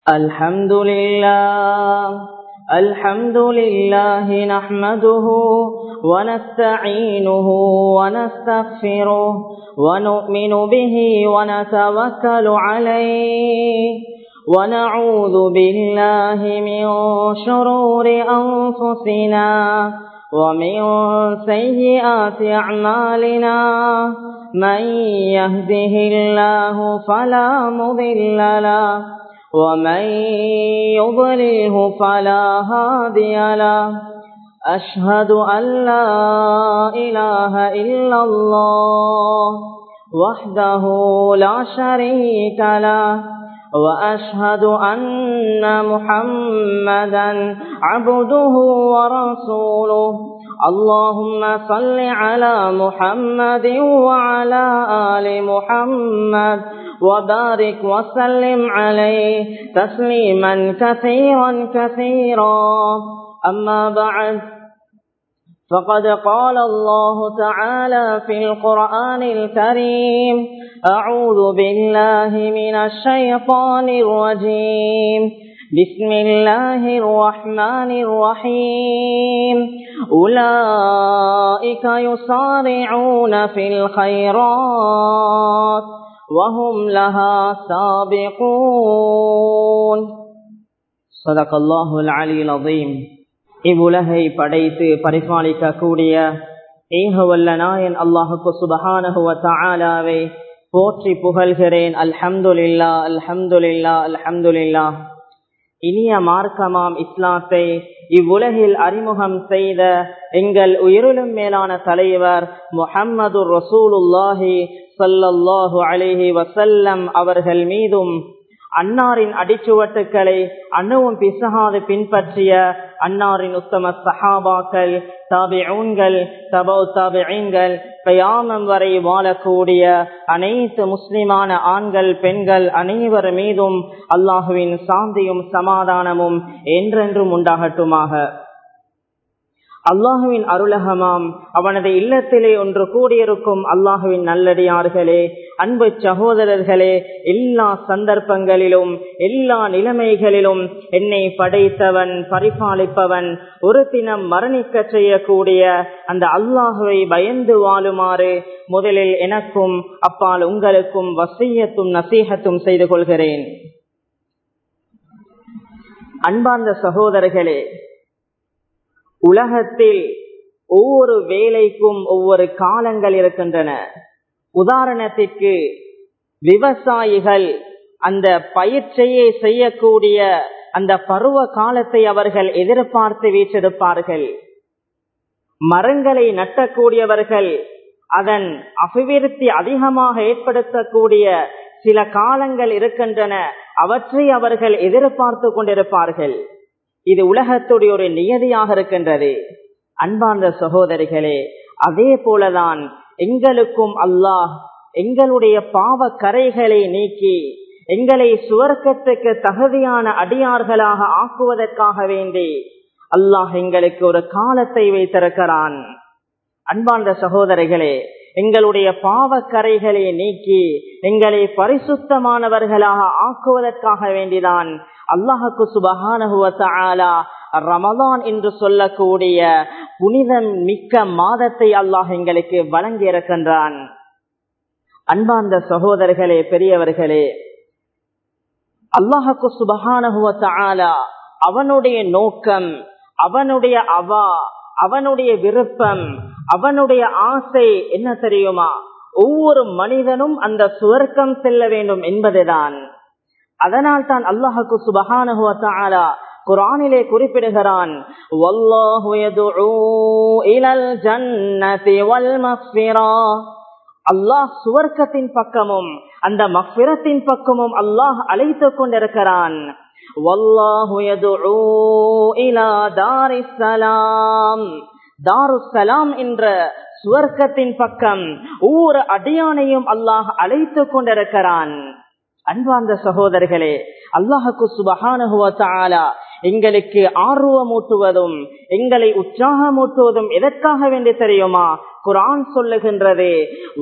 الحمد لله الحمد لله نحمده ونستعينه ونستغفره ونؤمن به ونتوكل عليه ونعوذ بالله من شرور أنفسنا ومن سيئات أعمالنا من يهده الله فلا مضل له ومن يضلله فلا هادي له أشهد أن لا إله إلا الله وحده لا شريك له وأشهد أن محمدا عبده ورسوله اللهم صل على محمد وعلى آل محمد وبارك وسلم عليه تسليما كثيرا كثيرا أما بعد فقد قال الله تعالى في القرآن الكريم أعوذ بالله من الشيطان الرجيم بسم الله الرحمن الرحيم أولئك يصارعون في الخيرات وهم لها سابقون صدق الله العلي العظيم இவ்வுலகை படைத்து பரிபாலிக்க கூடிய ஏகவல்ல நாயன் அல்லாஹுக்கு சுபஹானஹுவ தாலாவை போற்றி புகழ்கிறேன் அல்ஹம்துலில்லா அல்ஹம்துலில்லா அல்ஹம்துலில்லா இனிய மார்க்கமாம் இஸ்லாத்தை இவ்வுலகில் அறிமுகம் செய்த எங்கள் உயிரிலும் மேலான தலைவர் முஹம்மது ரசூலுல்லாஹி சல்லல்லாஹு அலிஹி வசல்லம் அவர்கள் மீதும் அன்னாரின் அடிச்சுவட்டுக்களை அணுவும் பிசகாது பின்பற்றிய அன்னாரின் உத்தம சஹாபாக்கள் தாபிஊன்கள் தபோ தாபிகள் கயாமம் வரை வாழக்கூடிய அனைத்து முஸ்லிமான ஆண்கள் பெண்கள் அனைவர் மீதும் அல்லாஹுவின் சாந்தியும் சமாதானமும் என்றென்றும் உண்டாகட்டுமாக அல்லாஹுவின் அருளகமாம் அவனது இல்லத்திலே ஒன்று கூடியிருக்கும் அல்லாஹுவின் நல்லடியார்களே அன்பு சகோதரர்களே எல்லா சந்தர்ப்பங்களிலும் எல்லா நிலைமைகளிலும் என்னை படைத்தவன் பரிபாலிப்பவன் ஒரு தினம் மரணிக்க செய்யக்கூடிய அந்த அல்லாஹுவை பயந்து வாழுமாறு முதலில் எனக்கும் அப்பால் உங்களுக்கும் வசியத்தும் நசீகத்தும் செய்து கொள்கிறேன் அன்பார்ந்த சகோதரர்களே உலகத்தில் ஒவ்வொரு வேலைக்கும் ஒவ்வொரு காலங்கள் இருக்கின்றன உதாரணத்திற்கு விவசாயிகள் அந்த பயிற்சியை செய்யக்கூடிய அந்த பருவ காலத்தை அவர்கள் எதிர்பார்த்து வீற்றிருப்பார்கள் மரங்களை நட்டக்கூடியவர்கள் அதன் அபிவிருத்தி அதிகமாக ஏற்படுத்தக்கூடிய சில காலங்கள் இருக்கின்றன அவற்றை அவர்கள் எதிர்பார்த்து கொண்டிருப்பார்கள் இது உலகத்துடைய ஒரு நியதியாக இருக்கின்றது அன்பார்ந்த சகோதரிகளே அதே போலதான் எங்களுக்கும் அல்லாஹ் எங்களுடைய பாவ கரைகளை நீக்கி எங்களை சுவர்க்கத்துக்கு தகுதியான அடியார்களாக ஆக்குவதற்காக வேண்டி அல்லாஹ் எங்களுக்கு ஒரு காலத்தை வைத்திருக்கிறான் அன்பார்ந்த சகோதரிகளே எங்களுடைய பாவ கரைகளை நீக்கி எங்களை பரிசுத்தமானவர்களாக ஆக்குவதற்காக வேண்டிதான் அல்லாஹுக்கு சுபகானுவத்தாலா ரமதான் என்று சொல்லக்கூடிய புனிதம் மிக்க மாதத்தை அல்லாஹ் எங்களுக்கு வழங்கி இருக்கின்றான் அன்பார்ந்த சகோதரர்களே பெரியவர்களே அல்லாஹுக்கு சுபகானுவத்தாலா அவனுடைய நோக்கம் அவனுடைய அவா அவனுடைய விருப்பம் அவனுடைய ஆசை என்ன தெரியுமா ஒவ்வொரு மனிதனும் அந்த சுவர்க்கம் செல்ல வேண்டும் என்பதுதான் அதனால் தான் அல்லாஹுக்கு சுபகானுவத்தாலா குரானிலே குறிப்பிடுகிறான் அல்லாஹ் சுவர்க்கத்தின் பக்கமும் அந்த மஃபிரத்தின் பக்கமும் அல்லாஹ் அழைத்து கொண்டிருக்கிறான் தாருசலாம் என்ற சுவர்க்கத்தின் பக்கம் ஒவ்வொரு அடியானையும் அல்லாஹ் அழைத்து கொண்டிருக்கிறான் அன்பார்ந்த சகோதரர்களே அல்லாஹுக்கு சுபகானுவத்தாலா எங்களுக்கு ஆர்வமூட்டுவதும் எங்களை உற்சாகமூட்டுவதும் எதற்காக வேண்டி தெரியுமா குரான் சொல்லுகின்றது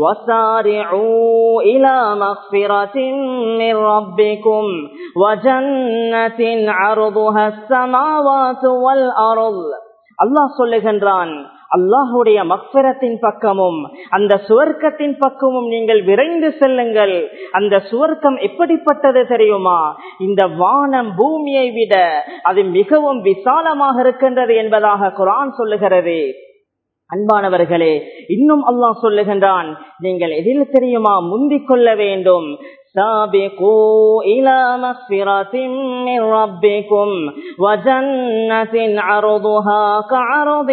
அல்லாஹ் சொல்லுகின்றான் அல்லாஹுடைய மக்பரத்தின் பக்கமும் அந்த சுவர்க்கத்தின் பக்கமும் நீங்கள் விரைந்து செல்லுங்கள் அந்த சுவர்க்கம் எப்படிப்பட்டது தெரியுமா இந்த வானம் பூமியை விட அது மிகவும் விசாலமாக இருக்கின்றது என்பதாக குரான் சொல்லுகிறது அன்பானவர்களே இன்னும் அல்லாஹ் சொல்லுகின்றான் நீங்கள் எதில் தெரியுமா முந்திக் கொள்ள வேண்டும் سابقوا إلى مغفرة من ربكم وجنة عرضها كعرض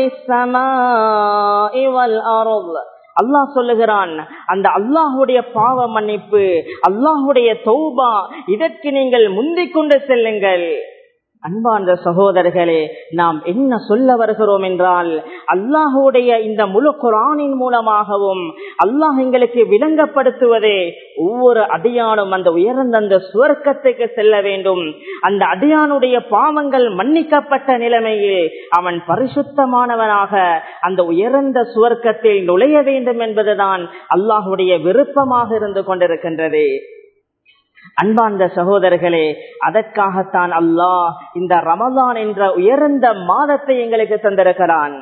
السماء والأرض அல்லாஹ் சொல்லுகிறான் அந்த அல்லாஹுடைய பாவ மன்னிப்பு அல்லாஹுடைய தௌபா இதற்கு நீங்கள் முந்திக் கொண்டு செல்லுங்கள் அன்பார்ந்த சகோதரர்களே நாம் என்ன சொல்ல வருகிறோம் என்றால் அல்லாஹுடைய இந்த முழு குரானின் மூலமாகவும் அல்லாஹ் எங்களுக்கு விளங்கப்படுத்துவதே ஒவ்வொரு அடியானும் அந்த உயர்ந்த அந்த சுவர்க்கத்துக்கு செல்ல வேண்டும் அந்த அடியானுடைய பாவங்கள் மன்னிக்கப்பட்ட நிலைமையில் அவன் பரிசுத்தமானவனாக அந்த உயர்ந்த சுவர்க்கத்தில் நுழைய வேண்டும் என்பதுதான் அல்லாஹுடைய விருப்பமாக இருந்து கொண்டிருக்கின்றது அன்பார்ந்த சகோதரர்களே அதற்காகத்தான் அல்லாஹ் இந்த ரமலான் என்ற உயர்ந்த மாதத்தை எங்களுக்கு தந்திருக்கிறான்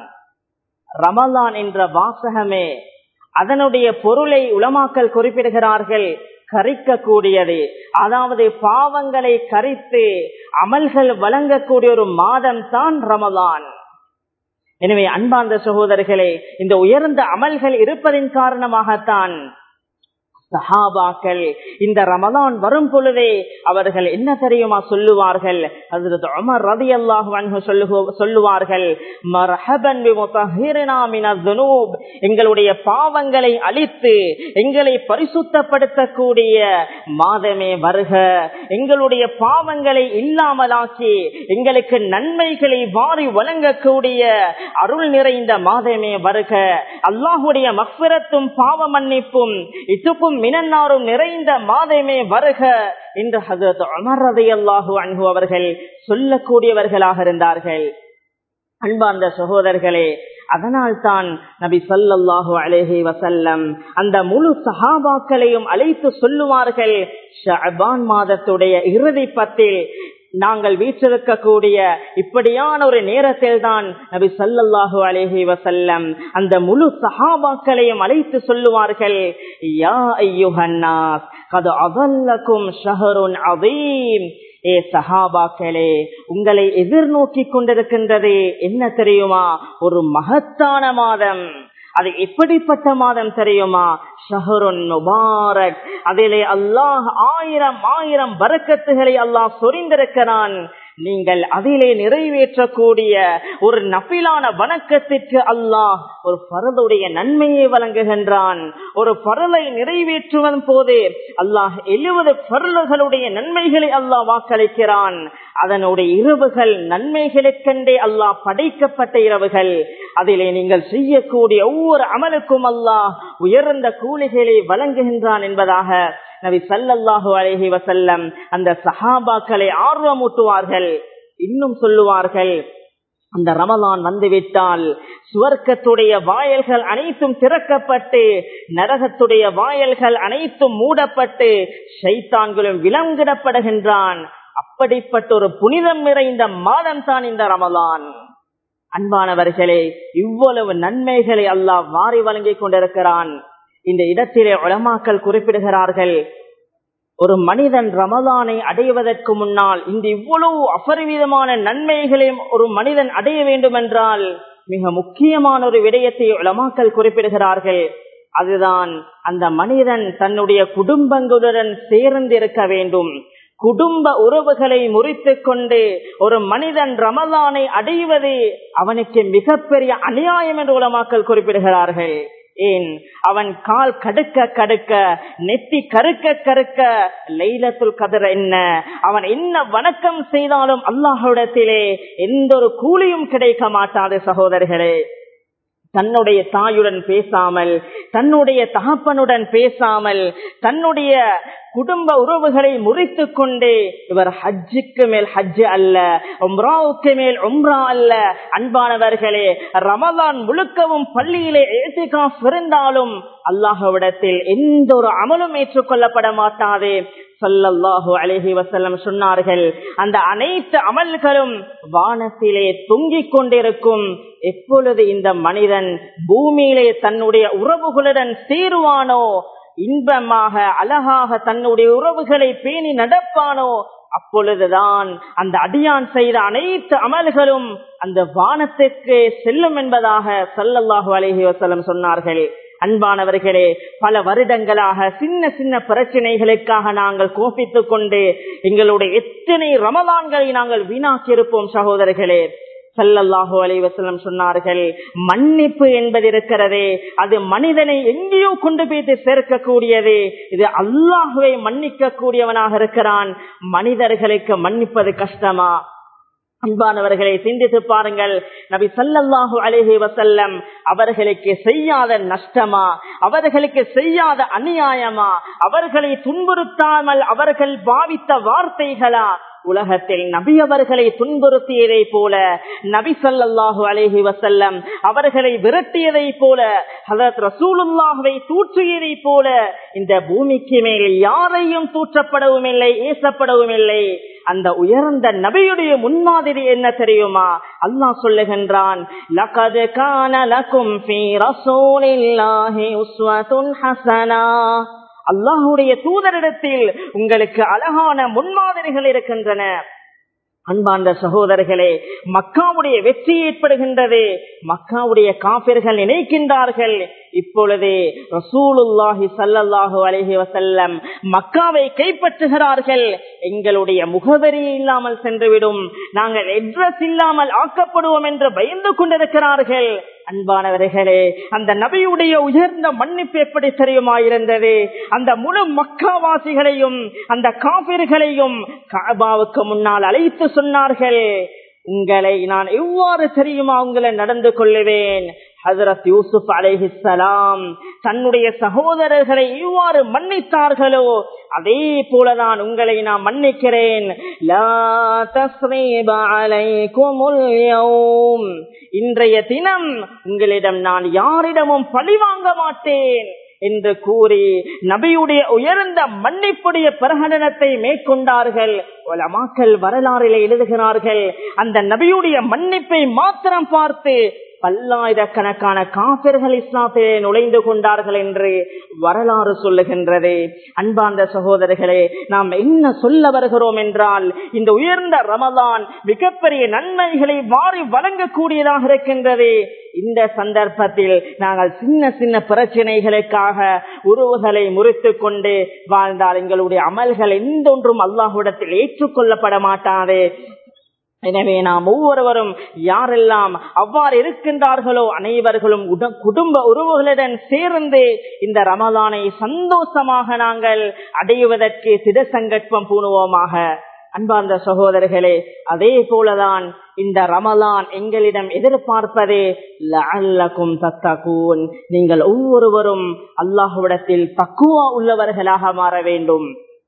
ரமலான் என்ற வாசகமே அதனுடைய பொருளை உளமாக்கல் குறிப்பிடுகிறார்கள் கரிக்கக்கூடியது அதாவது பாவங்களை கரித்து அமல்கள் வழங்கக்கூடிய ஒரு மாதம் தான் ரமலான் எனவே அன்பார்ந்த சகோதரர்களே இந்த உயர்ந்த அமல்கள் இருப்பதின் காரணமாகத்தான் சஹாபாக்கள் இந்த ரமலான் வரும் பொழுதே அவர்கள் என்ன தெரியுமா சொல்லுவார்கள் ஹஜ்ரத் உமர் ரலியல்லாஹு அன்ஹு சொல்லுவார்கள் மர்ஹபன் பிமுத்தஹிரினா மினத் துனூப் எங்களுடைய பாவங்களை அழித்து எங்களை பரிசுத்தப்படுத்தக்கூடிய மாதமே வருக எங்களுடைய பாவங்களை இல்லாமலாக்கி எங்களுக்கு நன்மைகளை வாரி வழங்கக்கூடிய அருள் நிறைந்த மாதமே வருக அல்லாஹுடைய மக்பிரத்தும் பாவ மன்னிப்பும் இத்துப்பும் மினன்னாரும் நிறைந்த மாதமே வருக என்று ஹசரத் அமர் ரதையல்லாஹு அன்பு அவர்கள் சொல்லக்கூடியவர்களாக இருந்தார்கள் அன்பார்ந்த சகோதரர்களே அதனால் தான் நபி சல்லல்லாஹு அலேஹி வசல்லம் அந்த முழு சஹாபாக்களையும் அழைத்து சொல்லுவார்கள் ஷஅபான் மாதத்துடைய இறுதி பத்தில் நாங்கள் வீற்றிருக்கக்கூடிய இப்படியான ஒரு நேரத்தில் தான் நபி சல்லல்லாஹு அலேஹி வசல்லம் அந்த முழு சஹாபாக்களையும் அழைத்து சொல்லுவார்கள் யா ஐயுஹன்னாஸ் கது அவல்லக்கும் ஷஹருன் அதீம் ஏ சஹாபாக்களே உங்களை எதிர்நோக்கி கொண்டிருக்கின்றது என்ன தெரியுமா ஒரு மகத்தான மாதம் அது எப்படிப்பட்ட மாதம் தெரியுமா ஷஹருன் முபாரக் அதிலே அல்லாஹ் ஆயிரம் ஆயிரம் வரக்கத்துகளை அல்லாஹ் சொரிந்திருக்கிறான் நீங்கள் அதிலே நிறைவேற்றக்கூடிய ஒரு நபிலான வணக்கத்திற்கு அல்லாஹ் ஒரு பரதுடைய நன்மையை வழங்குகின்றான் ஒரு பரலை நிறைவேற்றுவதன் போது அல்லாஹ் எழுபது பரல்களுடைய நன்மைகளை அல்லாஹ் வாக்களிக்கிறான் அதனுடைய இரவுகள் நன்மைகளுக்கென்றே அல்லாஹ் படைக்கப்பட்ட இரவுகள் அதிலே நீங்கள் செய்யக்கூடிய ஒவ்வொரு அமலுக்கும் அல்லாஹ் உயர்ந்த கூலிகளை வழங்குகின்றான் என்பதாக நபி சல்லல்லாஹு அலஹி வசல்லம் அந்த சஹாபாக்களை ஆர்வமூட்டுவார்கள் இன்னும் சொல்லுவார்கள் அந்த ரமலான் வந்துவிட்டால் சுவர்க்கத்துடைய வாயல்கள் அனைத்தும் திறக்கப்பட்டு நரகத்துடைய வாயல்கள் அனைத்தும் மூடப்பட்டு சைத்தான்களும் விலங்கிடப்படுகின்றான் அப்படிப்பட்ட ஒரு புனிதம் நிறைந்த மாதம் தான் இந்த ரமலான் அன்பானவர்களே இவ்வளவு நன்மைகளை அல்லாஹ் வாரி வழங்கிக் கொண்டிருக்கிறான் இந்த இடத்திலே உளமாக்கல் குறிப்பிடுகிறார்கள் ஒரு மனிதன் ரமலானை அடைவதற்கு முன்னால் இந்த இவ்வளவு அபரிவிதமான நன்மைகளையும் ஒரு மனிதன் அடைய வேண்டும் என்றால் மிக முக்கியமான ஒரு விடயத்தை உளமாக்கல் குறிப்பிடுகிறார்கள் அதுதான் அந்த மனிதன் தன்னுடைய குடும்பங்களுடன் சேர்ந்திருக்க வேண்டும் குடும்ப உறவுகளை முறித்து கொண்டு ஒரு மனிதன் ரமலானை அடைவது அவனுக்கு மிகப்பெரிய அநியாயம் என்று உலமாக்கல் குறிப்பிடுகிறார்கள் ஏன் அவன் கால் கடுக்க கடுக்க நெத்தி கருக்க கருக்க லைலத்துல் கதர் என்ன அவன் என்ன வணக்கம் செய்தாலும் அல்லாஹிடத்திலே எந்த ஒரு கூலியும் கிடைக்க மாட்டாது சகோதரர்களே தன்னுடைய தாயுடன் பேசாமல் தன்னுடைய தகப்பனுடன் பேசாமல் தன்னுடைய குடும்ப உறவுகளை முறித்து கொண்டே இவர் ஹஜ்ஜுக்கு மேல் ஹஜ்ஜு அல்ல உம்ராவுக்கு மேல் உம்ரா அல்ல அன்பானவர்களே ரமலான் முழுக்கவும் பள்ளியிலே ஏற்றுக்காஃப் இருந்தாலும் அல்லாஹ்விடத்தில் எந்த ஒரு அமலும் ஏற்றுக்கொள்ளப்பட மாட்டாதே சல்லல்லாஹு அலஹி வசல்லம் சொன்னார்கள் அந்த அனைத்து அமல்களும் வானத்திலே தொங்கிக் கொண்டிருக்கும் எப்பொழுது இந்த மனிதன் பூமியிலே தன்னுடைய உறவுகளுடன் சேருவானோ இன்பமாக அழகாக தன்னுடைய உறவுகளை பேணி நடப்பானோ அப்பொழுதுதான் அந்த அடியான் செய்த அனைத்து அமல்களும் அந்த வானத்திற்கு செல்லும் என்பதாக சல்லல்லாஹு அலஹி வசல்லம் சொன்னார்கள் அன்பானவர்களே பல வருடங்களாக சின்ன சின்ன பிரச்சனைகளுக்காக நாங்கள் கோபித்துக் கொண்டு எங்களுடைய எத்தனை ரமலான்களை நாங்கள் வீணாக்கி இருப்போம் சகோதரர்களே சல்லல்லாஹு அலைவசலம் சொன்னார்கள் மன்னிப்பு என்பது இருக்கிறதே அது மனிதனை எங்கேயோ கொண்டு போய்த்து சேர்க்கக்கூடியது இது அல்லாஹுவை மன்னிக்க கூடியவனாக இருக்கிறான் மனிதர்களுக்கு மன்னிப்பது கஷ்டமா அன்பானவர்களை சிந்தித்து பாருங்கள் நபி சல்லல்லாஹு அலேஹி வசல்லம் அவர்களுக்கு செய்யாத நஷ்டமா அவர்களுக்கு செய்யாத அநியாயமா அவர்களை துன்புறுத்தாமல் அவர்கள் பாவித்த வார்த்தைகளா உலகத்தில் நபி அவர்களை துன்புறுத்தியதை போல நபி சல்லாஹு அலேஹி வசல்லம் அவர்களை விரட்டியதை போல ஹதரத் ரசூலுல்லாஹுவை தூற்றியதை போல இந்த பூமிக்கு மேல் யாரையும் தூற்றப்படவும் இல்லை ஏசப்படவும் இல்லை அந்த உயர்ந்த நபியுடைய முன்மாதிரி என்ன தெரியுமா அல்லாஹ் சொல்லுகின்றான் லகது கான லகும் ஃபீ ரசூலில்லாஹி உஸ்வத்துன் ஹஸனா அல்லாஹுடைய தூதரிடத்தில் உங்களுக்கு அழகான முன்மாதிரிகள் இருக்கின்றன அன்பார்ந்த சகோதரர்களே மக்காவுடைய வெற்றி ஏற்படுகின்றது மக்காவுடைய காப்பிர்கள் நினைக்கின்றார்கள் இப்பொழுதே ரசூலுல்லாஹி சல்லல்லாஹு அலஹி வசல்லம் மக்காவை கைப்பற்றுகிறார்கள் எங்களுடைய முகவரி இல்லாமல் சென்றுவிடும் நாங்கள் எட்ரஸ் இல்லாமல் ஆக்கப்படுவோம் என்று பயந்து கொண்டிருக்கிறார்கள் அன்பானவர்களே அந்த நபியுடைய உயர்ந்த மன்னிப்பு எப்படி தெரியுமா இருந்தது அந்த முழு மக்காவாசிகளையும் அந்த காபிர்களையும் காபாவுக்கு முன்னால் அழைத்து சொன்னார்கள் உங்களை நான் எவ்வாறு தெரியுமா உங்களை நடந்து கொள்ளுவேன் ஹசரத் யூசுப் அலைஹிஸ்ஸலாம் தன்னுடைய சகோதரர்களை இவ்வாறு மன்னித்தார்களோ அதே போலதான் உங்களை நான் மன்னிக்கிறேன் லா தஸ்ரீப அலைக்குமுல் யௌம். இன்றைய தினம் உங்களிடம் நான் யாரிடமும் பழி வாங்க மாட்டேன் என்று கூறி நபியுடைய உயர்ந்த மன்னிப்புடைய பிரகடனத்தை மேற்கொண்டார்கள் மக்கள் வரலாறிலே எழுதுகிறார்கள் அந்த நபியுடைய மன்னிப்பை மாத்திரம் பார்த்து பல்லாயிரக்கணக்கான காப்பிர்கள் இஸ்லாத்திலே நுழைந்து கொண்டார்கள் என்று வரலாறு சொல்லுகின்றது அன்பார்ந்த சகோதரர்களே நாம் என்ன சொல்ல வருகிறோம் என்றால் இந்த உயர்ந்த ரமதான் மிகப்பெரிய நன்மைகளை வாரி வழங்கக்கூடியதாக இருக்கின்றது இந்த சந்தர்ப்பத்தில் நாங்கள் சின்ன சின்ன பிரச்சனைகளுக்காக உறவுகளை முறித்து கொண்டு வாழ்ந்தால் எங்களுடைய அமல்கள் எந்தொன்றும் அல்லாஹுடத்தில் ஏற்றுக்கொள்ளப்பட மாட்டாது எனவே நாம் ஒவ்வொருவரும் யாரெல்லாம் அவ்வாறு இருக்கின்றார்களோ அனைவர்களும் குடும்ப உறவுகளுடன் சேர்ந்து இந்த ரமலானை சந்தோஷமாக நாங்கள் அடைவதற்கு சிதசங்கற்பம் பூணுவோமாக அன்பார்ந்த சகோதரர்களே அதே போலதான் இந்த ரமலான் எங்களிடம் எதிர்பார்ப்பதே லஅல்லக்கும் தத்தகூன் நீங்கள் ஒவ்வொருவரும் அல்லாஹுவிடத்தில் தக்குவா உள்ளவர்களாக மாற வேண்டும்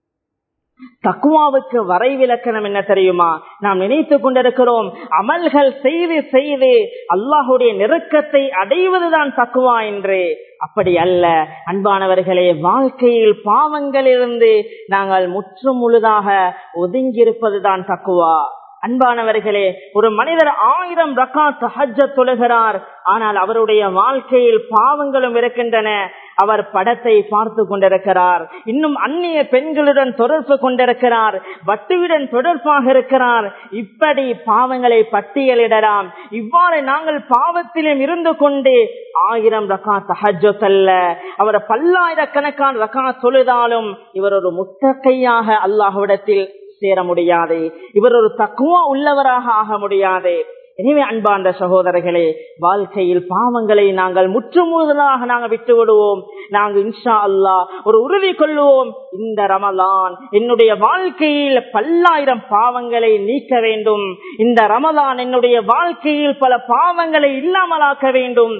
தக்குவாவுக்கு வரைவிலக்கணம் என்ன தெரியுமா நாம் நினைத்துக் கொண்டிருக்கிறோம் அமல்கள் செய்து செய்து அல்லாஹுடைய நெருக்கத்தை அடைவதுதான் தக்குவா என்று அப்படி அல்ல அன்பானவர்களே வாழ்க்கையில் பாவங்களிலிருந்து நாங்கள் முற்று முழுதாக ஒதுங்கியிருப்பதுதான் தக்குவா அன்பானவர்களே ஒரு மனிதர் ஆயிரம் ரக்காத் ஹஜ்ஜ தொழுகிறார் ஆனால் அவருடைய வாழ்க்கையில் பாவங்களும் இருக்கின்றன அவர் படத்தை பார்த்து கொண்டிருக்கிறார் இன்னும் அந்நிய பெண்களுடன் தொடர்பு கொண்டிருக்கிறார் வட்டுவிடன் தொடர்பாக இருக்கிறார் இப்படி பாவங்களை பட்டியலிடலாம் இவ்வாறு நாங்கள் பாவத்திலும் இருந்து கொண்டு ஆயிரம் ரகா தஹஜல்ல அவர் பல்லாயிரக்கணக்கான ரகா தொழுதாலும் இவர் ஒரு முத்தக்கையாக அல்லாஹ்விடத்தில் சேர முடியாது இவர் ஒரு தக்குவா உள்ளவராக ஆக முடியாது எனவே அன்பார்ந்த சகோதரர்களே வாழ்க்கையில் பாவங்களை நாங்கள் முற்றுமுதலாக நாங்கள் விட்டு விடுவோம் நாங்கள் இன்ஷா அல்லா ஒரு உறுதி கொள்வோம் இந்த ரமலான் என்னுடைய வாழ்க்கையில் பல்லாயிரம் பாவங்களை நீக்க வேண்டும் இந்த ரமலான் என்னுடைய வாழ்க்கையில் பல பாவங்களை இல்லாமலாக்க வேண்டும்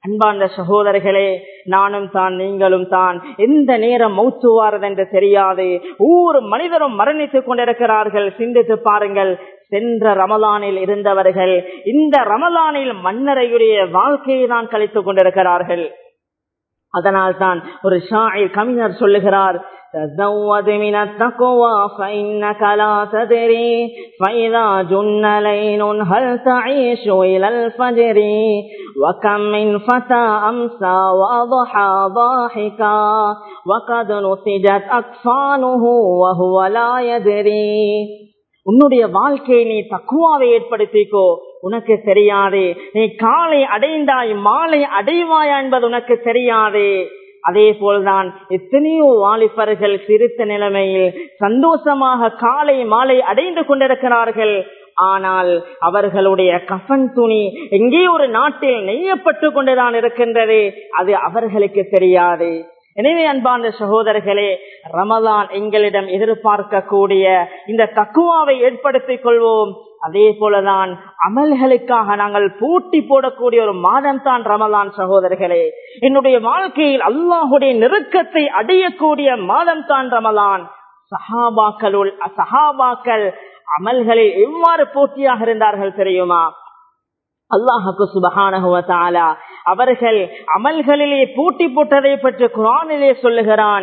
அன்பார்ந்த சகோதரர்களே நானும் தான் நீங்களும் தான் எந்த நேரம் மௌத்துவாரது என்று தெரியாது ஒவ்வொரு மனிதரும் மரணித்துக் கொண்டிருக்கிறார்கள் சிந்தித்து பாருங்கள் சென்ற ரமலானில் இருந்தவர்கள் இந்த ரமலானில் மன்னரையுடைய வாழ்க்கையை தான் கழித்துக் கொண்டிருக்கிறார்கள் அதனால் தான் ஒரு ஷாயிர் கவிஞர் சொல்லுகிறார் تزود من التقوى فإنك لا تدري فإذا جن ليل هل تعيش إلى الفجر وكم من فتى أمسى وأضحى ضاحكا وقد نسجت أكفانه وهو لا يدري உன்னுடைய வாழ்க்கையை நீ தக்குவாவை ஏற்படுத்திக்கோ உனக்கு தெரியாது நீ காலை அடைந்தாய் மாலை அடைவாயா என்பது உனக்கு தெரியாது அதே போல்தான் எத்தனையோ வாலிபர்கள் சிரித்த நிலைமையில் சந்தோஷமாக காலை மாலை அடைந்து கொண்டிருக்கிறார்கள் ஆனால் அவர்களுடைய கஃன் துணி எங்கே ஒரு நாட்டில் நெய்யப்பட்டு கொண்டுதான் இருக்கின்றது அது அவர்களுக்கு தெரியாது எனவே அன்பார்ந்த சகோதரர்களே ரமலான் எங்களிடம் எதிர்பார்க்கக்கூடிய இந்த தக்குவாவை ஏற்படுத்திக் கொள்வோம் அதே போலதான் அமல்களுக்காக நாங்கள் போட்டி போடக்கூடிய ஒரு மாதம் தான் ரமலான் சகோதரர்களே என்னுடைய வாழ்க்கையில் அல்லாஹுடைய நெருக்கத்தை அடையக்கூடிய மாதம் தான் ரமலான் சஹாபாக்களுள் சஹாபாக்கள் அமல்களில் எவ்வாறு போட்டியாக இருந்தார்கள் தெரியுமா அல்லாஹுக்கு சுபகான அவர்கள் அமல்களிலே பூட்டி போட்டதை பற்றி குரானிலே சொல்லுகிறான்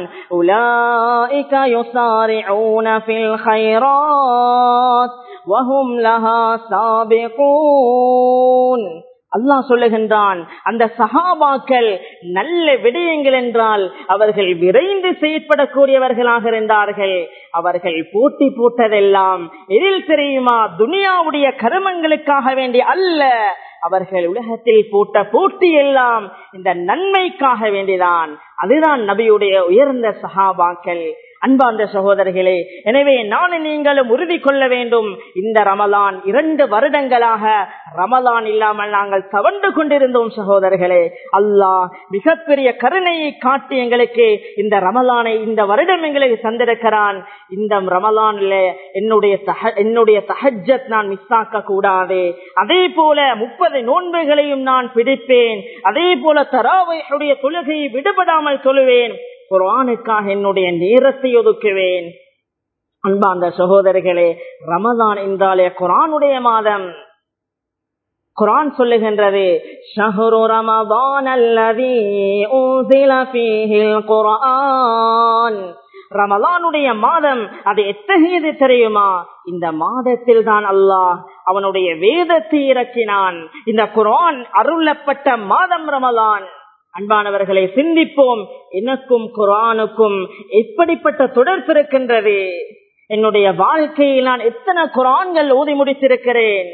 அல்லாஹ் சொல்லுகின்றான் அந்த சகாபாக்கள் நல்ல விடயங்கள் என்றால் அவர்கள் விரைந்து செயற்படக்கூடியவர்களாக இருந்தார்கள் அவர்கள் போட்டி போட்டதெல்லாம் எதில் தெரியுமா துனியாவுடைய கருமங்களுக்காக வேண்டி அல்ல அவர்கள் உலகத்தில் போட்ட போட்டி எல்லாம் இந்த நன்மைக்காக வேண்டிதான் அதுதான் நபியுடைய உயர்ந்த சகாபாக்கள் அன்பார்ந்த சகோதரர்களே எனவே நானும் நீங்களும் உறுதி கொள்ள வேண்டும் இந்த ரமலான் இரண்டு வருடங்களாக ரமலான் இல்லாமல் நாங்கள் தவண்டு கொண்டிருந்தோம் சகோதரர்களே அல்லாஹ் மிகப்பெரிய கருணையை காட்டி எங்களுக்கு இந்த ரமலானை இந்த வருடம் எங்களுக்கு தந்திருக்கிறான் இந்த ரமலான்ல என்னுடைய தஹ என்னுடைய தஹஜத் நான் மிஸ் ஆக்க கூடாது அதே போல முப்பது நோன்புகளையும் நான் பிடிப்பேன் அதே போல தராவையுடைய தொழுகையை விடுபடாமல் சொல்லுவேன் குரானுக்காக என்னுடைய நேரத்தை ஒதுக்குவேன் அன்பார்ந்த சகோதரர்களே ரமதான் என்றாலே குரானுடைய மாதம் குரான் சொல்லுகின்றது ஷஹரு ரமதான் அல்லதி ஊசில ஃபீஹில் குர்ஆன் ரமலானுடைய மாதம் அது எத்தகையது தெரியுமா இந்த மாதத்தில் தான் அல்லாஹ் அவனுடைய வேதத்தை இறக்கினான் இந்த குரான் அருளப்பட்ட மாதம் ரமலான் அன்பானவர்களை சிந்திப்போம் எனக்கும் குரானுக்கும் எப்படிப்பட்ட தொடர்பு இருக்கின்றது என்னுடைய வாழ்க்கையில் நான் எத்தனை குரான்கள் ஓதி முடித்திருக்கிறேன்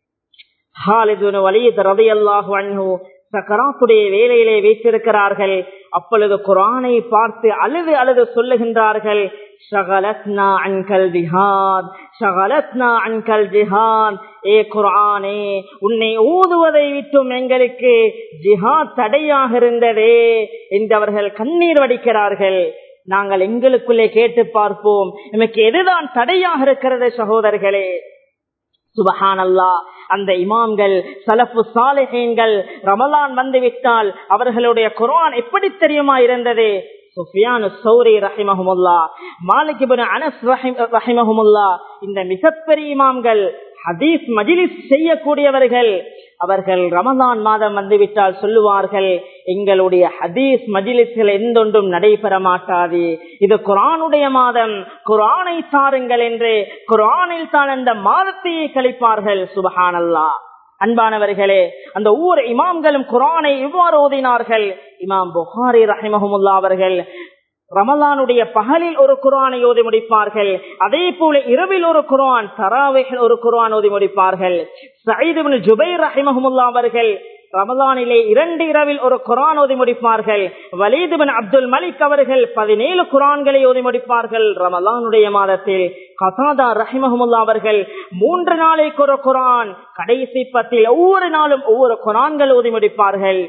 சக்கராத்துடைய வேலையிலே வைத்திருக்கிறார்கள் அப்பொழுது குரானை பார்த்து அழுது அழுது சொல்லுகின்றார்கள் ஷகலத்னா அன்கல் ஜிஹாத் ஷகலத்னா அன்கல் ஜிஹாத் ஏ குரானே உன்னை ஊதுவதை விட்டும் எங்களுக்கு ஜிஹாத் தடையாக இருந்ததே என்று அவர்கள் கண்ணீர் வடிக்கிறார்கள் நாங்கள் எங்களுக்குள்ளே கேட்டு பார்ப்போம் எனக்கு எதுதான் தடையாக இருக்கிறது சகோதரர்களே சுபஹான் அல்லா அந்த இமாம்கள் சலப்பு சாலைகள் ரமலான் வந்து விட்டால் அவர்களுடைய குரான் எப்படி தெரியுமா இருந்தது சுஃபியானு சௌரி ரஹிமஹமுல்லா மாலிக் அனஸ் ரஹிமஹமுல்லா இந்த மிகப்பெரிய இமாம்கள் ஹதீஸ் மஜிலிஸ் செய்யக்கூடியவர்கள் அவர்கள் ரமதான் மாதம் வந்துவிட்டால் சொல்லுவார்கள் எங்களுடைய ஹதீஸ் மஜிலிஸ்கள் எந்தொன்றும் நடைபெற மாட்டாது இது குரானுடைய மாதம் குரானை தாருங்கள் என்று குரானில் தான் அந்த மாதத்தையே கழிப்பார்கள் சுபஹானல்லா அன்பானவர்களே அந்த ஊர் இமாம்களும் குரானை இவ்வாறு ஓதினார்கள் இமாம் புகாரி ரஹிமஹமுல்லா அவர்கள் ரமலானுடைய பகலில் ஒரு குரானை ஓதி முடிப்பார்கள் அதே போல இரவில் ஒரு குரான் தராவைகள் ஒரு குரான் ஓதி முடிப்பார்கள் சயிதுபின் ஜுபைர் ரஹிமஹமுல்லா அவர்கள் ரமலானிலே இரண்டு இரவில் ஒரு குரான் ஓதி முடிப்பார்கள் வலீதுபின் அப்துல் மலிக் அவர்கள் பதினேழு குரான்களை ஓதி முடிப்பார்கள் ரமலானுடைய மாதத்தில் கசாதா ரஹிமஹமுல்லா அவர்கள் மூன்று நாளைக்கு ஒரு குரான் கடைசி பத்தில் ஒவ்வொரு நாளும் ஒவ்வொரு குரான்கள் ஓதி முடிப்பார்கள்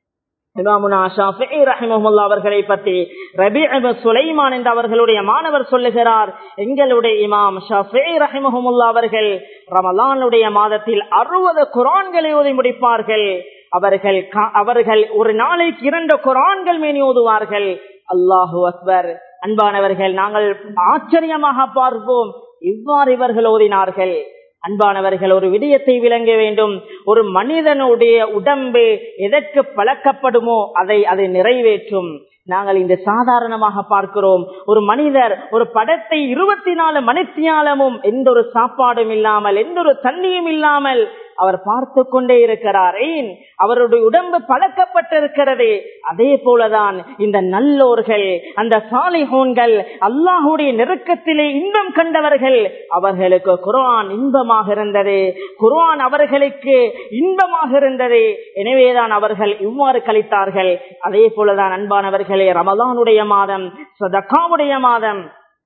அவர்களை பற்றி ரபி சுலைமான் என்ற அவர்களுடைய மாணவர் சொல்லுகிறார் எங்களுடைய இமாம் ஷஃபே ரஹிமஹமுல்லா அவர்கள் ரமலானுடைய மாதத்தில் அறுபது குரான்களை ஓதி முடிப்பார்கள் அவர்கள் கா- அவர்கள் ஒரு நாளைக்கு இரண்டு குரான்கள் மேனி ஓதுவார்கள் அல்லாஹு அக்பர் அன்பானவர்கள் நாங்கள் ஆச்சரியமாக பார்ப்போம் இவ்வாறு இவர்கள் ஓதினார்கள் அன்பானவர்கள் ஒரு விடயத்தை விளங்க வேண்டும் ஒரு மனிதனுடைய உடம்பு எதற்கு பழக்கப்படுமோ அதை அது நிறைவேற்றும் நாங்கள் இந்த சாதாரணமாக பார்க்கிறோம் ஒரு மனிதர் ஒரு படத்தை இருபத்தி நாலு மணித்தியாலமும் எந்த ஒரு சாப்பாடும் இல்லாமல் எந்த ஒரு தண்ணியும் இல்லாமல் அவர் பார்த்து கொண்டே இருக்கிறார் ஏன் அவருடைய உடம்பு பழக்கப்பட்டிருக்கிறது அதே போலதான் இந்த நல்லோர்கள் அந்த சாலிஹோன்கள் அல்லாஹுடைய நெருக்கத்திலே இன்பம் கண்டவர்கள் அவர்களுக்கு குர்ஆன் இன்பமாக இருந்தது குர்ஆன் அவர்களுக்கு இன்பமாக இருந்தது எனவேதான் அவர்கள் இவ்வாறு கழித்தார்கள் அதே போலதான் அன்பானவர்களே ரமலானுடைய மாதம் சதகாவுடைய மாதம்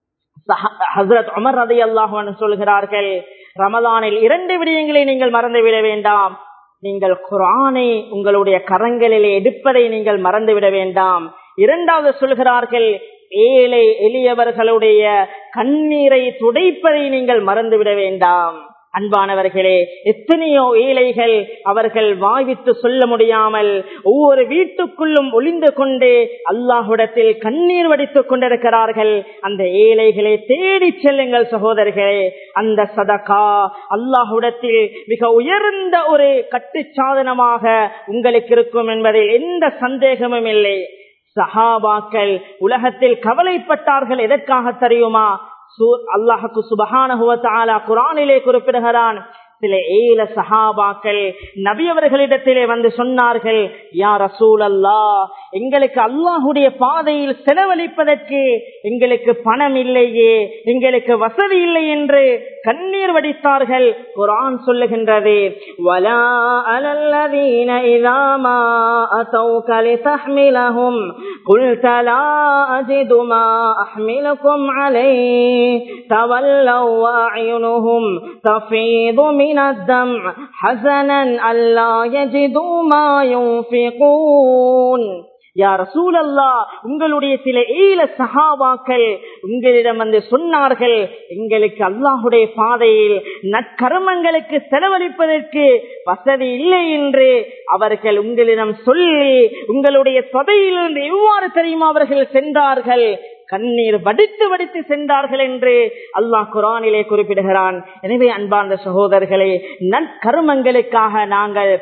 ஹசரத் உமர் ரதி அல்லாஹ் சொல்கிறார்கள் ரமலானில் இரண்டு விடயங்களை நீங்கள் மறந்துவிட வேண்டாம் நீங்கள் குரானை உங்களுடைய கரங்களிலே எடுப்பதை நீங்கள் மறந்துவிட வேண்டாம் இரண்டாவது சொல்கிறார்கள் ஏழை எளியவர்களுடைய கண்ணீரை துடைப்பதை நீங்கள் மறந்துவிட வேண்டாம் அன்பானவர்களே எத்தனையோ ஏழைகள் அவர்கள் வாய்விட்டு சொல்ல முடியாமல் ஒவ்வொரு வீட்டுக்குள்ளும் ஒளிந்து கொண்டு அல்லாஹுடத்தில் கண்ணீர் வடித்துக் கொண்டிருக்கிறார்கள் அந்த ஏழைகளை தேடி செல்லுங்கள் சகோதரர்களே அந்த சதகா அல்லாஹுடத்தில் மிக உயர்ந்த ஒரு கட்டு சாதனமாக உங்களுக்கு இருக்கும் என்பதில் எந்த சந்தேகமும் இல்லை சஹாபாக்கள் உலகத்தில் கவலைப்பட்டார்கள் எதற்காக தெரியுமா அல்லாஹுக்கு சுபகான குரானிலே குறிப்பிடுகிறான் சில ஏழ சஹாபாக்கள் நபி அவர்களிடத்திலே வந்து சொன்னார்கள் யார் ரசூல் அல்லா எங்களுக்கு அல்லாஹுடைய பாதையில் செலவழிப்பதற்கு எங்களுக்கு பணம் இல்லையே எங்களுக்கு வசதி இல்லை என்று கண்ணீர் வடித்தார்கள் குரான் சொல்லுகின்றது வலா அலல்லதீன இதாமா أتوك لتحملهم قلت لا أجد ما أحملكم عليه تولوا وأعينهم تفيض من من الدمع حزنا ألا يجدوا ما ينفقون யார் சூழல்லா உங்களுடைய சில ஏழ சகாபாக்கள் உங்களிடம் வந்து சொன்னார்கள் எங்களுக்கு அல்லாஹுடைய பாதையில் நற்கர்மங்களுக்கு செலவழிப்பதற்கு வசதி இல்லை என்று அவர்கள் உங்களிடம் சொல்லி உங்களுடைய சபையிலிருந்து எவ்வாறு தெரியுமா அவர்கள் சென்றார்கள் கண்ணீர் வடித்து வடித்து சென்றார்கள் என்று அல்லாஹ் குரானிலே குறிப்பிடுகிறான் எனவே அன்பார்ந்த சகோதரர்களே நற்கருமங்களுக்காக நாங்கள்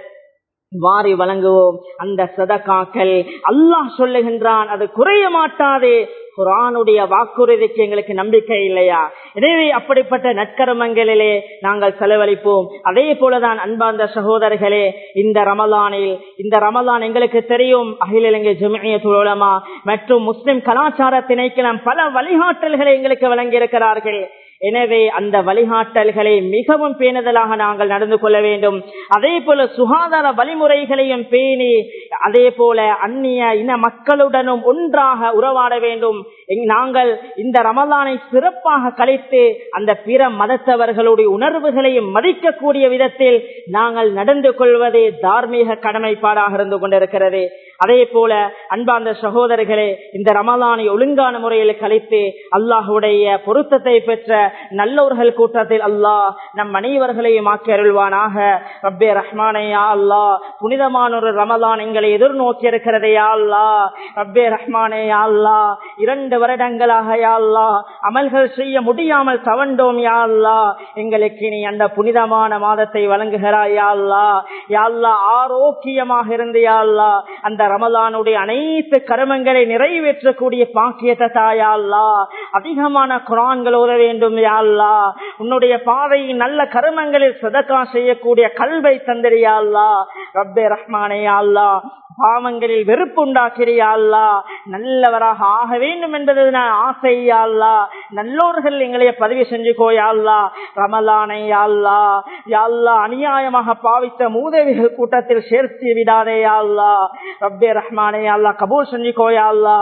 வாரி வழங்குவோம் அந்த சதகாக்கள் அல்லாஹ் சொல்லுகின்றான் அது குறைய மாட்டாது குரானுடைய வாக்குறுதிக்கு எங்களுக்கு நம்பிக்கை இல்லையா எனவே அப்படிப்பட்ட நற்கர்மங்களிலே நாங்கள் செலவழிப்போம் அதே போலதான் அன்பார்ந்த சகோதரர்களே இந்த ரமலானில் இந்த ரமலான் எங்களுக்கு தெரியும் அகில இலங்கை ஜமியத்துலமா மற்றும் முஸ்லிம் கலாச்சார திணைக்களம் பல வழிகாட்டல்களை எங்களுக்கு வழங்கியிருக்கிறார்கள் எனவே அந்த வழிகாட்டல்களை மிகவும் பேணுதலாக நாங்கள் நடந்து கொள்ள வேண்டும் அதே போல சுகாதார வழிமுறைகளையும் பேணி அதே போல அந்நிய இன மக்களுடனும் ஒன்றாக உறவாட வேண்டும் நாங்கள் இந்த ரமலானை சிறப்பாக கழித்து அந்த பிற மதத்தவர்களுடைய உணர்வுகளையும் மதிக்கக்கூடிய விதத்தில் நாங்கள் நடந்து கொள்வதே தார்மீக கடமைப்பாடாக இருந்து கொண்டிருக்கிறது அதே போல அன்பார்ந்த சகோதரர்களே இந்த ரமலானை ஒழுங்கான முறையில் கழித்து அல்லாஹுடைய பொருத்தத்தை பெற்ற நல்லவர்கள் கூட்டத்தில் அல்லாஹ் நம் அனைவர்களையும் ஆக்கி அருள்வானாக ரப்பே ரஹ்மானையா அல்லா புனிதமான ஒரு ரமலான் எங்களை எதிர்நோக்கி இருக்கிறதையா அல்லா ரப்பே ரஹ்மானையா அல்லா இரண்டு வருடங்களாக யா அல்லா அமல்கள் செய்ய முடியாமல் தவண்டோம் யா அல்லா எங்களுக்கு நீ அந்த புனிதமான மாதத்தை வழங்குகிறாய் யா அல்லா யா அல்லா ஆரோக்கியமாக இருந்து யா அல்லா அந்த ரமலானுடைய அனைத்து கருமங்களை நிறைவேற்றக்கூடிய பாக்கியத்தை தாயா அல்லா அதிகமான குரான்கள் உத வேண்டும் யா அல்லா உன்னுடைய பாதையின் நல்ல கருமங்களில் சதக்கா செய்யக்கூடிய கல்வை தந்திரியா அல்லா ரப்பே ரஹ்மானே அல்லா பாவங்களில் வெறுப்பு உண்டாக்கிறியா அல்லா நல்லவராக ஆக வேண்டும் என்பது நான் ஆசையா அல்லா நல்லோர்கள் எங்களைய பதிவு செஞ்சுக்கோயா அல்லா ரமலானை அல்லா யாழ்லா அநியாயமாக பாவித்த மூதவிகள் கூட்டத்தில் சேர்த்து விடாதே அல்லா ரப்பே ரஹ்மானே அல்லா கபூல் செஞ்சுக்கோயா அல்லா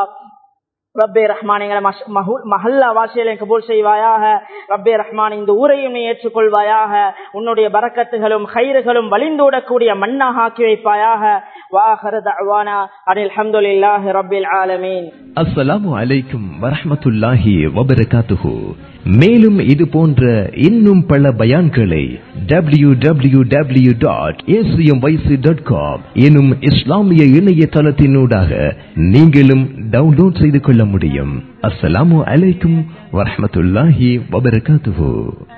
ரப்பே ரஹ்மான் எங்களை மஹல்லா வாசியலை கபூல் செய்வாயாக ரப்பே ரஹ்மான் இந்த ஊரையும் நீ ஏற்றுக்கொள்வாயாக உன்னுடைய பறக்கத்துகளும் கயிறுகளும் வலிந்தோடக்கூடிய மண்ணாக ஆக்கி வைப்பாயாக வாஹர தஅவானா அனில் ஹம்துலில்லாஹி ரப்பில் ஆலமீன் அஸ்ஸலாமு அலைக்கும் வரஹ்மத்துல்லாஹி வபரகாத்துஹு மேலும் இது போன்ற இன்னும் பல பயான்களை W W W dot dot com எனும் இஸ்லாமிய இணையதளத்தினூடாக நீங்களும் டவுன்லோட் செய்து கொள்ள முடியும் அஸ்ஸலாமு அலைக்கும் வரஹ்மத்துல்லாஹி வபரகாத்துஹு